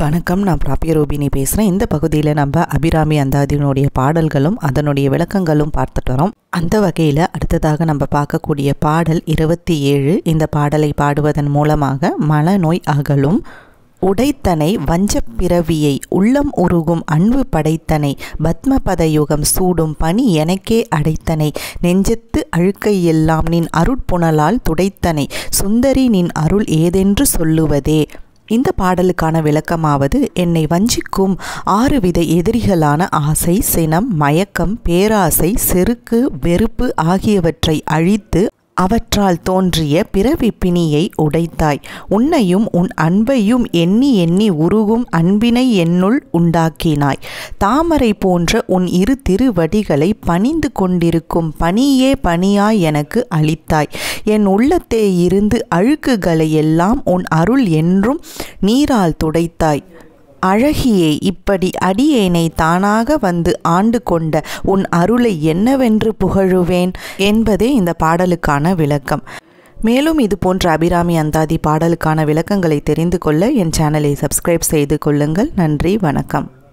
வணக்கம் நான் பிராபிய ரூபினி பேசுகிறேன் இந்த பகுதியில் நம்ம அபிராமி அந்தாதியினுடைய பாடல்களும் அதனுடைய விளக்கங்களும் பார்த்துட்டு வரோம் அந்த வகையில் அடுத்ததாக நம்ம பார்க்கக்கூடிய பாடல் இருபத்தி ஏழு இந்த பாடலை பாடுவதன் மூலமாக மனநோய் அகலும் உடைத்தனை வஞ்சப் பிறவியை உள்ளம் உருகும் அன்பு படைத்தனை பத்மபதயுகம் சூடும் பணி எனக்கே அடைத்தனை நெஞ்சத்து அழுக்கை எல்லாம் நின் அருட்புணலால் துடைத்தனை சுந்தரி நின் அருள் ஏதென்று சொல்லுவதே இந்த பாடலுக்கான விளக்கமாவது என்னை வஞ்சிக்கும் ஆறு வித எதிரிகளான ஆசை சினம் மயக்கம் பேராசை செருக்கு வெறுப்பு ஆகியவற்றை அழித்து அவற்றால் தோன்றிய பிறவி பிணியை உடைத்தாய் உன்னையும் உன் அன்பையும் எண்ணி எண்ணி உருகும் அன்பினை என்னுள் உண்டாக்கினாய் தாமரை போன்ற உன் இரு திருவடிகளை பணிந்து கொண்டிருக்கும் பணியே பணியாய் எனக்கு அளித்தாய் என் உள்ளத்தே இருந்து அழுக்குகளை எல்லாம் உன் அருள் என்றும் நீரால் துடைத்தாய் அழகியே இப்படி அடியேனை தானாக வந்து ஆண்டு கொண்ட உன் அருளை என்னவென்று புகழுவேன் என்பதே இந்த பாடலுக்கான விளக்கம் மேலும் இது போன்ற அபிராமி அந்தாதி பாடலுக்கான விளக்கங்களை தெரிந்து கொள்ள என் சேனலை சப்ஸ்கிரைப் செய்து கொள்ளுங்கள் நன்றி வணக்கம்